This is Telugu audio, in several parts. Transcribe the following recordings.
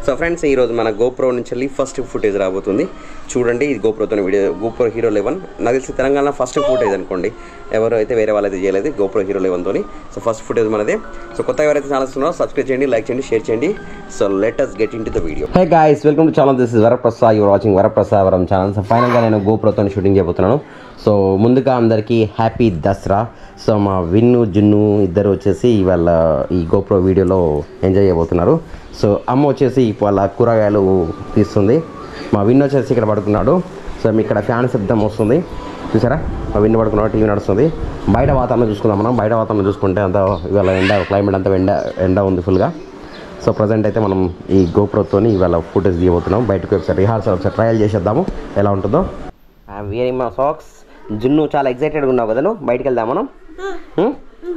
సో ఫ్రెండ్స్ ఈరోజు మన గోప్రో నుంచి వెళ్ళి ఫస్ట్ ఫుటేజ్ రాబోతుంది చూడండి ఇది గోప్రోతో వీడియో గోప్రో హీరో లెవెన్ నాకు తెలిసి తెలంగాణ ఫస్ట్ ఫుటేజ్ అనుకోండి ఎవరు అయితే వేరే వాళ్ళైతే చేయలేదు గోప్రో హీరో లెవెన్తో సో ఫస్ట్ ఫుటేజ్ మనదే సో కొత్తగా ఎవరైతే ఛానల్స్ ఉన్నారో సబ్స్క్రైబ్ చేయండి లైక్ చేయండి షేర్ చేయండి so let us get into the video hey guys welcome to channel this is Varaprasad your watching Varaprasadavaram channel so ఫైనల్గా నేను గోప్రోతో షూటింగ్ చేయబోతున్నాను సో ముందుగా అందరికీ హ్యాపీ దసరా సో మా విన్ను జున్ను ఇద్దరు వచ్చేసి ఇవాళ ఈ గోప్రో వీడియోలో ఎంజాయ్ చేయబోతున్నారు సో అమ్మ వచ్చేసి వాళ్ళ కూరగాయలు తీస్తుంది మా విన్ను వచ్చేసి ఇక్కడ పడుకున్నాడు సో మీ ఇక్కడ ఫ్యాన్ శబ్దం వస్తుంది చూసారా మా విన్ను పడుకున్నాడు టీవీ నడుస్తుంది బయట వాతావరణం చూసుకుందాం మనం బయట వాతావరణం చూసుకుంటే అంత ఇవాళ ఎండ క్లైమేట్ అంతా ఎండ ఎండ ఉంది ఫుల్గా సో ప్రజెంట్ అయితే మనం ఈ గోప్రోతోని ఇవాళ ఫుటేజ్ తీయబోతున్నాం బయటకు ఒకసారి రిహార్సల్ ఒకసారి ట్రయల్ చేసేద్దాము ఎలా ఉంటుందో ఐఎమ్ వేరింగ్ మా సాక్స్ జున్ను చాలా ఎక్సైటెడ్గా ఉన్నావు కదా నువ్వు బయటికి వెళ్దాం మనం హ్మ్?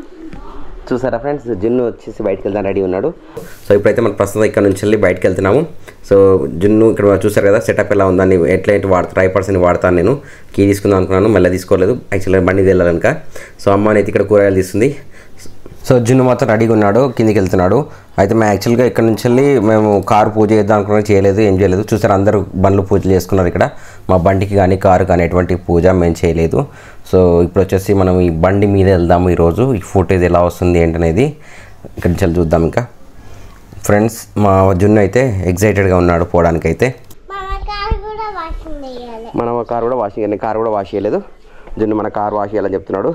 చూసారా ఫ్రెండ్స్ జున్ను వచ్చేసి బయటకు వెళ్దాం రెడీ ఉన్నాడు సో ఇప్పుడైతే మనం ప్రస్తుతం ఇక్కడ నుంచి వెళ్ళి బయటకు వెళ్తున్నాము సో జున్ను ఇక్కడ చూసారు కదా సెటప్ ఎలా ఉందని ఎట్లయితే వాడు ట్రైపర్స్ని వాడతాను నేను కీ తీసుకుందాం అనుకున్నాను మళ్ళీ తీసుకోలేదు యాక్చువల్గా బండి వెళ్ళాలనుక సో అమ్మ అనేది ఇక్కడ కూరగాయలు తీస్తుంది సో జున్ను మాత్రం రెడీగా ఉన్నాడు కిందికి వెళ్తున్నాడు అయితే మేము యాక్చువల్గా ఇక్కడ నుంచి వెళ్ళి మేము కారు పూజ చేద్దాం అనుకున్నా చేయలేదు ఏం చేయలేదు చూసారు అందరూ బండ్లు పూజలు చేసుకున్నారు ఇక్కడ మా బండికి కానీ కారు కానీ ఎటువంటి పూజ మేము చేయలేదు సో ఇప్పుడు వచ్చేసి మనం ఈ బండి మీద వెళ్దాము ఈరోజు ఈ ఫుటేజ్ ఎలా వస్తుంది ఏంటనేది ఇక్కడ నుంచి వెళ్ళి చూద్దాం ఇంకా ఫ్రెండ్స్ మా జున్ను అయితే ఎగ్జైటెడ్గా ఉన్నాడు పోవడానికి అయితే మన కారు కూడా వాషింగ్ చేయాలి మన కారు కూడా వాష్ చేయాలి కారు కూడా వాష్ చేయలేదు జున్ను మన కారు వాష్ చేయాలని చెప్తున్నాడు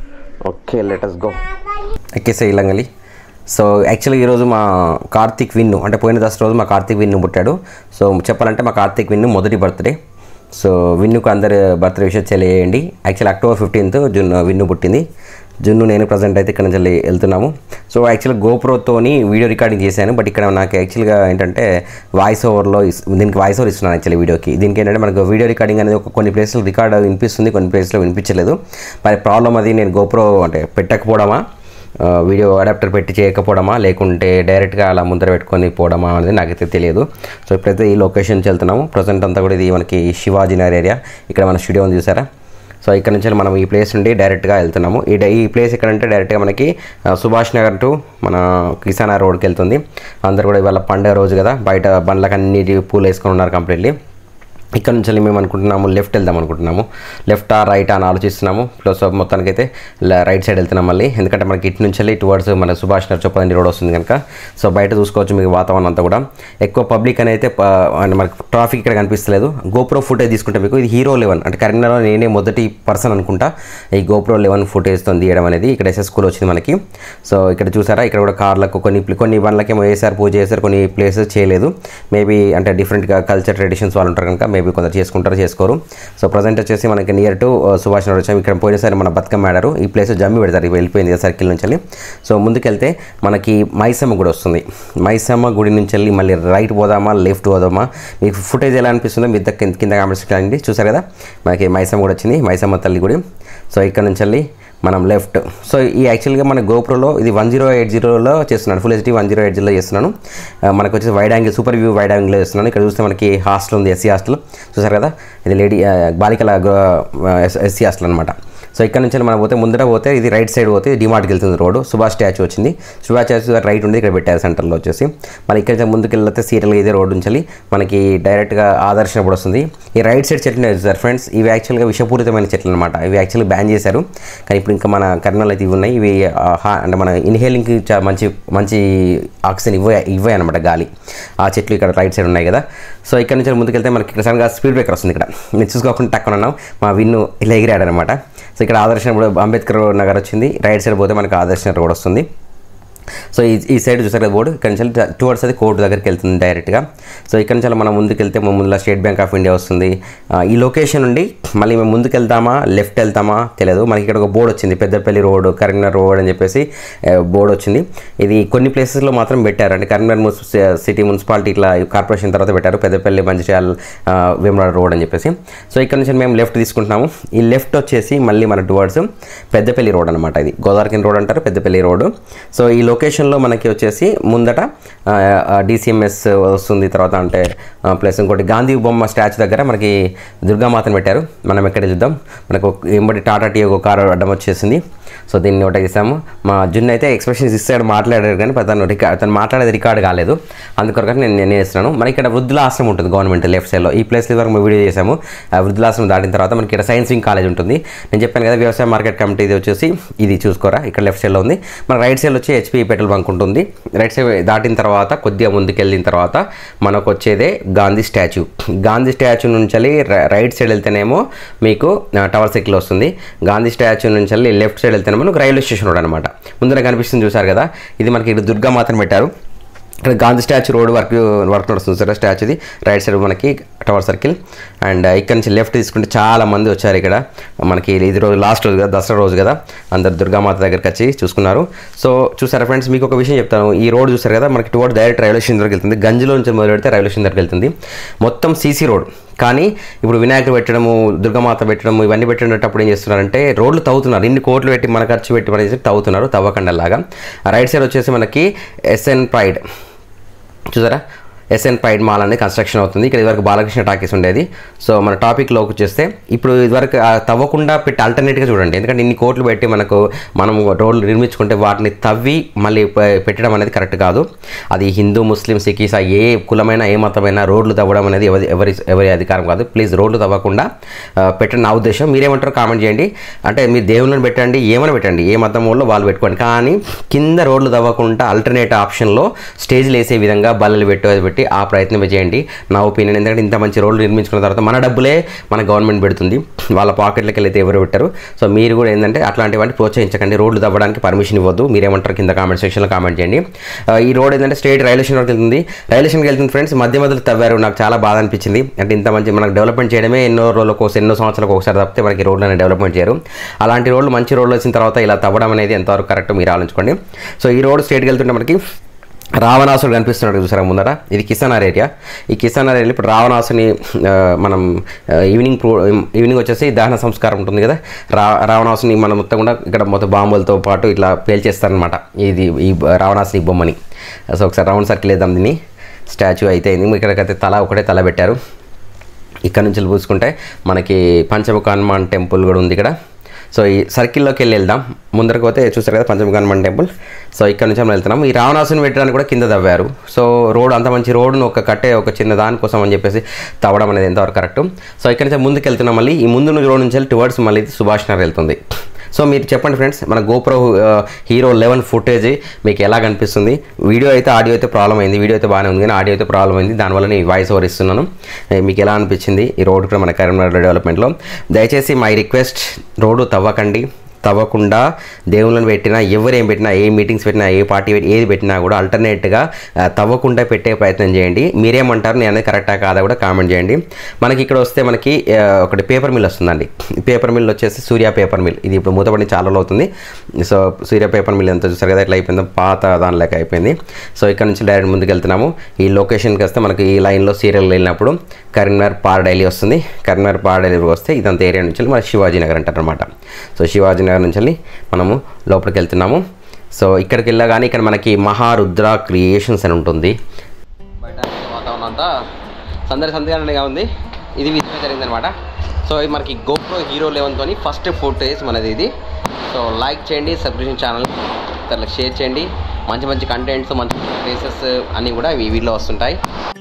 ఓకే లెటస్ గో ఎక్కేసే ఇల్లంగలి సో యాక్చువల్గా ఈరోజు మా కార్తీక్ విన్ను అంటే పోయిన దశ రోజు మా కార్తీక్ విన్ను పుట్టాడు సో చెప్పాలంటే మా కార్తీక్ విన్ను మొదటి బర్త్డే సో విన్నుకు అందరు బర్త్డే విషయం తెలియజేయండి యాక్చువల్ అక్టోబర్ ఫిఫ్టీన్త్ జూన్ విన్ను పుట్టింది జున్ను నేను ప్రజెంట్ అయితే ఇక్కడ నుంచి వెళ్ళి వెళ్తున్నాము సో యాక్చువల్గా గోప్రోతోని వీడియో రికార్డింగ్ చేశాను బట్ ఇక్కడ నాకు యాక్చువల్గా ఏంటంటే వాయిస్ ఓవర్లో ఇస్- దీనికి వాయిస్ ఓవర్ ఇస్తున్నాను యాక్చువల్లీ వీడియోకి దీనికి ఏంటంటే మనకు వీడియో రికార్డింగ్ అనేది ఒక కొన్ని ప్లేస్లో రికార్డ్ వినిపిస్తుంది కొన్ని ప్లేస్లో వినిపించలేదు మరి ప్రాబ్లం అది నేను గోప్రో అంటే పెట్టకపోవడమా ఆ, వీడియో అడాప్టర్ పెట్టి చేయకపోవడమా లేకుంటే డైరెక్ట్గా అలా ముందర పెట్టుకొని పోవడమా అనేది నాకైతే తెలియదు సో ఇప్పుడైతే ఈ లొకేషన్కి వెళ్తున్నాము ప్రజెంట్ అంతా కూడా ఇది మనకి శివాజీ నగర్ ఏరియా ఇక్కడ మన స్టూడియో ఉంది చూసారా సో ఇక్కడ నుంచి మనం ఈ ప్లేస్ నుండి డైరెక్ట్గా వెళ్తున్నాము ఈ డై- ఈ ప్లేస్ ఎక్కడంటే డైరెక్ట్గా మనకి ఆ, సుభాష్ నగర్ టు మన కిసానా రోడ్కి వెళ్తుంది అందరు కూడా ఇవాళ పండుగ రోజు కదా బయట బండ్లకు అన్నిటి పూలు వేసుకొని ఉన్నారు కంప్లీట్లీ ఇక్కడ నుంచి వెళ్ళి మేము అనుకుంటున్నాము లెఫ్ట్ వెళ్దాం అనుకుంటున్నాము లెఫ్ట్ ఆ రైట్ అని ఆలోచిస్తున్నాము ప్లస్ మొత్తానికి అయితే రైట్ సైడ్ వెళ్తున్నాం మళ్ళీ ఎందుకంటే మనకి ఇటు నుంచి వెళ్ళి టువర్డ్స్ మన సుభాష్ నగర్ చొప్పదండి రోడ్ వస్తుంది కనుక సో బయట చూసుకోవచ్చు మీకు వాతావరణం అంతా కూడా ఎక్కువ పబ్లిక్ అని అయితే ప- అంటే మనకి ట్రాఫిక్ ఇక్కడ కనిపిస్తలేదు గోప్రో ఫుటేజ్ తీసుకుంటే మీకు ఇది హీరో లెవెన్ అంటే కరీంనగర్లో నేనే మొదటి పర్సన్ అనుకుంటా ఈ గోప్రో లెవెన్ ఫుటేజ్తో తీయడం అనేది ఇక్కడ ఎస్ఎస్ స్కూల్ వచ్చింది మనకి సో ఇక్కడ చూసారా ఇక్కడ కూడా కార్లకు కొన్ని కొన్ని బండ్లకి ఏమో వేసారు పూజ చేశారు కొన్ని ప్లేసెస్ చేయలేదు మేబీ అంటే డిఫరెంట్గా కల్చర్ ట్రెడిషన్స్ వాళ్ళు ఉంటారు కనుక మేబీ కొందరు చేసుకుంటారు చేసుకోరు సో ప్రజెంట్ వచ్చేసి మనకి నియర్ టు సుభాష్ నగర్ వచ్చాము ఇక్కడ పోయినసారి మన బతుకమ్మ ఆడారు ఈ ప్లేస్ జమ్మి పెడతారు ఇవి వెళ్ళిపోయింది కదా సర్కిల్ నుంచి వెళ్ళి సో ముందుకెళ్తే మనకి మైసమ్మ గుడి వస్తుంది మైసమ్మ గుడి నుంచి వెళ్ళి మళ్ళీ రైట్ పోదామా లెఫ్ట్ పోదామా మీకు ఫుటేజ్ ఎలా అనిపిస్తుందో మీ దగ్గర కింద కామెంట్స్ చేయండి చూసారు కదా మనకి మైసమ్మ గుడి వచ్చింది మైసమ్మ తల్లి గుడి సో ఇక్కడ నుంచి వెళ్ళి మనం లెఫ్ట్ సో ఈ యాక్చువల్గా మన గోప్రోలో ఇది వన్ జీరో ఎయిట్ జీరోలో చేస్తున్నాను full HD one zero eight జీరోలో చేస్తున్నాను ఆ, మనకు వచ్చేసి wide angle super view wide యాంగిల్లో చేస్తున్నాను ఇక్కడ చూస్తే మనకి హాస్టల్ ఉంది ఎస్సీ హాస్టల్ చూసారు కదా ఇది లేడీ ఆ, బాలికల ఎస్సీ హాస్టల్ అనమాట సో ఇక్కడ నుంచి మనం పోతే ముందర పోతే ఇది రైట్ సైడ్ పోతే డిమార్ట్కి వెళ్తుంది రోడ్డు సుభాష్ స్టాచ్యూ వచ్చింది సుభాష్ స్టాచ్యూ రైట్ ఉంది ఇక్కడ పెట్టారు సెంటర్లో వచ్చేసి మళ్ళీ ఇక్కడ నుంచి ముందుకు వెళ్తే సీరియల్గా ఇదే రోడ్డు నుంచి వెళ్ళి మనకి డైరెక్ట్గా ఆదర్శన కూడా వస్తుంది ఈ రైట్ సైడ్ చెట్లు ఉన్నాయి సార్ ఫ్రెండ్స్ ఇవి యాక్చువల్గా విషపూరితమైన చెట్లు అనమాట ఇవి యాక్చువల్గా బ్యాన్ చేశారు కానీ ఇప్పుడు ఇంకా మన కర్నూలు అయితే ఇవి ఉన్నాయి ఇవి ఆ, హా- అంటే మన ఇన్హేలింగ్కి చా మంచి మంచి ఆక్సిజన్ ఇవ్వ ఇవ్వే అనమాట గాలి ఆ చెట్లు ఇక్కడ రైట్ సైడ్ ఉన్నాయి కదా సో ఇక్కడ నుంచి ముందుకెళ్తే మనకి ఇక్కడ సడన్గా స్పీడ్ బ్రేకర్ వస్తుంది ఇక్కడ మీరు చూసుకోకుండా టక్కున ఉన్నాం మా విన్ను ఇలా ఎగిరాడు అనమాట సో ఇక్కడ ఆదర్శన కూడా అంబేద్కర్ నగర్ వచ్చింది రైట్ సైడ్ పోతే మనకి ఆదర్శన రోడ్ వస్తుంది సో ఈ ఈ సైడ్ చూసారు కదా బోర్డు ఇక్కడ నుంచి టువర్డ్స్ అది కోర్టు దగ్గరికి వెళ్తుంది డైరెక్ట్గా సో ఇక్కడ నుంచి మనం ముందుకు వెళ్తే మా ముందులో స్టేట్ బ్యాంక్ ఆఫ్ ఇండియా వస్తుంది ఆ, ఈ లొకేషన్ నుండి మళ్ళీ మేము ముందుకు వెళ్తామా లెఫ్ట్ వెళ్తామా తెలియదు మనకి ఇక్కడ ఒక బోర్డు వచ్చింది పెద్దపల్లి రోడ్ కరీంనగర్ రోడ్ అని చెప్పేసి బోర్డు వచ్చింది ఇది కొన్ని ప్లేసెస్లో మాత్రం పెట్టారు అంటే కరీంనగర్ మున్సి సిటీ మున్సిపాలిటీ ఇట్లా కార్పొరేషన్ తర్వాత పెట్టారు పెద్దపల్లి మంచిర్యాల ఆ, వేములవాడ రోడ్ అని చెప్పేసి సో ఇక్కడ నుంచి మేము లెఫ్ట్ తీసుకుంటున్నాము ఈ లెఫ్ట్ వచ్చేసి మళ్ళీ మన టువర్డ్స్ పెద్దపల్లి రోడ్ అనమాట ఇది గోదావరికిన్ రోడ్ అంటారు పెద్దపల్లి రోడ్ సో ఈ లొకేషన్లో మనకి వచ్చేసి ముందట డిసిఎంఎస్ వస్తుంది తర్వాత అంటే ప్లస్ ఇంకోటి గాంధీ బొమ్మ స్టాచ్యూ దగ్గర మనకి దుర్గామాతను పెట్టారు మనం ఎక్కడ చూద్దాం మనకు ఎంబడి టాటా టీ ఒక కారు అడ్డం వచ్చేసింది సో దీన్ని నోట్ చేసాము మా జున్ అయితే ఎక్స్ప్రెషన్స్ ఇస్తాడు మాట్లాడారు కానీ తను రికార్డ్ తను మాట్లాడేది రికార్డ్ కాలేదు అందుకొరకు నేను నేను చేస్తున్నాను మనకి ఇక్కడ వృద్ధులాశ్రమం ఉంటుంది గవర్నమెంట్ లెఫ్ట్ సైడ్లో ఈ ప్లేస్ వరకు మేము వీడియో చేసాము ఆ వృద్ధులాశ్రమం దాటిన తర్వాత మనకి ఇక్కడ సైన్స్ వింగ్ కాలేజ్ ఉంటుంది నేను చెప్పాను కదా వ్యవసాయ మార్కెట్ కమిటీ ఇది వచ్చేసి ఇది చూసుకోరా ఇక్కడ లెఫ్ట్ సైడ్లో ఉంది మన రైట్ సైడ్ వచ్చి హెచ్పి పెట్రోల్ బంక్ ఉంటుంది రైట్ సైడ్ దాటిన తర్వాత కొద్దిగా ముందుకు వెళ్ళిన తర్వాత మనకు వచ్చేదే గాంధీ స్టాచ్యూ గాంధీ స్టాచ్యూ నుంచి వెళ్ళి ర- రైట్ సైడ్ వెళ్తేనేమో మీకు ఆ, టవర్ సైకిల్ వస్తుంది గాంధీ స్టాచ్యూ నుంచి వెళ్ళి లెఫ్ట్ సైడ్ వెళ్తేనేమో మనకు రైల్వే స్టేషన్ రోడ్ అనమాట ముందర కనిపిస్తుంది చూసారు కదా ఇది మనకి ఇక్కడ దుర్గామాతను పెట్టారు ఇక్కడ Gandhi statue road work work నడుస్తుంది సార్ స్టాచ్యూది రైట్ సైడ్ మనకి టవర్ సర్కిల్ అండ్ ఇక్కడ నుంచి లెఫ్ట్ తీసుకుంటే చాలా మంది వచ్చారు ఇక్కడ మనకి ఇది రోజు లాస్ట్ రోజు కదా దసరా రోజు కదా అందరు దుర్గామాత దగ్గరికి వచ్చి చూసుకున్నారు సో చూసారా ఫ్రెండ్స్ మీకు ఒక విషయం చెప్తాను ఈ రోడ్ చూసారు కదా మనకి టువర్డ్ డైరెక్ట్ రైల్వే స్టేషన్ దగ్గరికి వెళ్తుంది గంజిలో నుంచి మొదలు పెడితే రైల్వే స్టేషన్ దగ్గరికి వెళ్తుంది మొత్తం సీసీ రోడ్ కానీ ఇప్పుడు వినాయకుడు పెట్టడము దుర్గామాత పెట్టడము ఇవన్నీ పెట్టేటప్పుడు ఏం చేస్తున్నారంటే రోడ్లు తవ్వుతున్నారు ఇన్ని కోట్లు పెట్టి మన ఖర్చు పెట్టి మన చేసి తవ్వుతున్నారు తవ్వకండలాగా రైట్ సైడ్ వచ్చేసి మనకి ఎస్ఎన్ ప్రైడ్ చూసారా ఎస్ఎన్ ప్రైడ్ మాల్ అనేది కన్స్ట్రక్షన్ అవుతుంది ఇక్కడ ఇదివరకు బాలకృష్ణ టాకీస్ ఉండేది సో మన టాపిక్లోకి వచ్చేస్తే ఇప్పుడు ఇదివరకు ఆ తవ్వకుండా పెట్టి ఆల్టర్నేట్గా చూడండి ఎందుకంటే ఇన్ని కోట్లు పెట్టి మనకు మనం రోడ్లు నిర్మించుకుంటే వాటిని తవ్వి మళ్ళీ పె- పెట్టడం అనేది కరెక్ట్ కాదు అది హిందూ ముస్లిం సిక్ ఈసా ఏ కులమైన ఏ మతమైనా రోడ్లు తవ్వడం అనేది ఎవరి ఎవరి ఎవరి అధికారం కాదు ప్లీజ్ రోడ్లు తవ్వకుండా ఆ, పెట్టండి నా ఉద్దేశం మీరేమంటారో కామెంట్ చేయండి అంటే మీరు దేవుళ్ళని పెట్టండి ఏమైనా పెట్టండి ఏ మతం వాళ్ళు వాళ్ళు పెట్టుకోండి కానీ కింద రోడ్లు తవ్వకుండా ఆల్టర్నేట్ ఆప్షన్లో స్టేజ్లు వేసే విధంగా బల్లలు పెట్టి అది పెట్టి ఆ ప్రయత్నం చేయండి నా ఒపీనియన్ ఎందుకంటే ఇంత మంచి రోడ్లు నిర్మించుకున్న తర్వాత మన డబ్బులే మన గవర్నమెంట్ పెడుతుంది వాళ్ళ పాకెట్లకి వెళ్ళి ఎవరు పెట్టారు సో మీరు కూడా ఏంటంటే అట్లాంటివన్నీ ప్రోత్సహించకండి రోడ్లు తవ్వడానికి పర్మిషన్ ఇవ్వద్దు మీరేమంటారు కింద కామెంట్ సెక్షన్లో కామెంట్ చేయండి ఆ, ఈ రోడ్ ఏంటంటే స్ట్రేట్ రైల్వే స్టేషన్ వరకు వెళ్తుంది రైల్వే స్టేషన్కి వెళ్తుంది ఫ్రెండ్స్ మధ్య మధ్యలో తవ్వారు నాకు చాలా బాధ అనిపించింది అంటే ఇంత మంచి మనకు డెవలప్మెంట్ చేయడమే ఎన్నో రోజులకు ఒకసారి ఎన్నో సంవత్సరాలకు ఒకసారి తప్పితే మనకి రోడ్లు అనేది డెవలప్మెంట్ చేయరు అలాంటి రోడ్లు మంచి రోడ్లు వచ్చిన తర్వాత ఇలా తవ్వడం అనేది ఎంతవరకు కరెక్ట్ మీరు ఆలోచించుకోండి సో ఈ రోడ్ స్ట్రేట్కి వెళ్తుంటే మనకి రావణాసుడు కనిపిస్తున్నాడు చూసారా ముందర ఇది కిసానర్ ఏరియా ఈ కిసానర్ ఏరియా ఇప్పుడు రావణాసుని ఆ, మనం ఆ, ఈవినింగ్ ప్రో ఈవినింగ్ వచ్చేసి దహన సంస్కారం ఉంటుంది కదా రా రావణాసుని మనం మొత్తం కూడా ఇక్కడ మొత్తం బాంబులతో పాటు ఇట్లా పేల్చేస్తారనమాట ఇది ఈ రావణాసుని బొమ్మని సో ఒకసారి రౌండ్ సర్కిల్ వేద్దాం దీన్ని స్టాచ్యూ అయితే అయింది ఇక్కడికైతే తల ఒకటే తల పెట్టారు ఇక్కడ నుంచి చూసుకుంటే మనకి పంచముఖ హనుమాన్ టెంపుల్ కూడా ఉంది ఇక్కడ సో ఈ సర్కిల్లోకి వెళ్ళి వెళ్దాం ముందరకు పోతే చూస్తారు కదా పంచముఖ హనుమాన్ టెంపుల్ సో ఇక్కడ నుంచి మనం వెళ్తున్నాం ఈ రావణాసుని పెట్టడానికి కూడా కింద తవ్వారు సో రోడ్ అంత మంచి రోడ్ను ఒక కట్టే ఒక చిన్న దానికోసం అని చెప్పేసి తవ్వడం అనేది ఎంతవరకు కరెక్ట్ సో ఇక్కడ నుంచి ముందుకు వెళ్తున్నాం మళ్ళీ ఈ ముందు రోడ్ నుంచి వెళ్ళి టువర్డ్స్ మళ్ళీ ఇది సుభాష్ నగర్ వెళ్తుంది సో మీరు చెప్పండి ఫ్రెండ్స్ మన గోప్రో హీరో లెవెన్ ఫుటేజ్ మీకు ఎలా కనిపిస్తుంది వీడియో అయితే ఆడియో అయితే ప్రాబ్లం అయింది వీడియో అయితే బాగానే ఉంది కానీ ఆడియో అయితే ప్రాబ్లం అయింది దానివల్ల నేను వాయిస్ ఓవర్ ఇస్తున్నాను ఏ, మీకు ఎలా అనిపించింది ఈ రోడ్ కూడా మన కరీంనగర్ డెవలప్మెంట్లో దయచేసి మై రిక్వెస్ట్ రోడ్డు తవ్వకండి తవ్వకుండా దేవుళ్ళని పెట్టినా ఎవరు ఏం పెట్టినా ఏ మీటింగ్స్ పెట్టినా ఏ పార్టీ పెట్టి- ఏది పెట్టినా కూడా ఆల్టర్నేట్గా తవ్వకుండా పెట్టే ప్రయత్నం చేయండి మీరేమంటారు నేను అనేది కరెక్టా కాదా కూడా కామెంట్ చేయండి మనకి ఇక్కడ వస్తే మనకి ఆ, ఒకటి పేపర్ మిల్ వస్తుందండి పేపర్ మిల్ వచ్చేసి సూర్య పేపర్ మిల్ ఇది ఇప్పుడు మూతపడి చాలా రోజులు అవుతుంది సో సూర్య పేపర్ మిల్ ఎంత చూసారు కదా ఇట్లా అయిపోయిందో పాత దాని లెక్క అయిపోయింది సో ఇక్కడ నుంచి డైరెక్ట్ ముందుకు వెళ్తున్నాము ఈ లొకేషన్కి వస్తే మనకి ఈ లైన్లో సీరియల్ వెళ్ళినప్పుడు కరీంనగర్ పార్ డైలీ వస్తుంది కరీంనగర్ పార్ డైలీ వస్తే ఇదంతా ఏరియా నుంచి వెళ్ళి మన శివాజీ నగర్ అంటారు అనమాట సో శివాజీ నగర్ నుంచి వెళ్ళి మనము లోపలికి వెళ్తున్నాము సో ఇక్కడికి వెళ్ళగానే ఇక్కడ మనకి మహారుద్ర క్రియేషన్స్ అని ఉంటుంది బయట వాతావరణం అంతా సందడి సందడిగా ఉంది ఇది విధంగా జరిగిందనమాట సో ఇది మనకి గోప్రో హీరో లెవెన్తో ఫస్ట్ ఫుటేజ్ మనది ఇది సో లైక్ చేయండి సబ్స్క్రిప్షన్ ఛానల్ ఇతరులకు షేర్ చేయండి మంచి మంచి కంటెంట్స్ మంచి ప్లేసెస్ అన్నీ కూడా ఈ వీడియోలో వస్తుంటాయి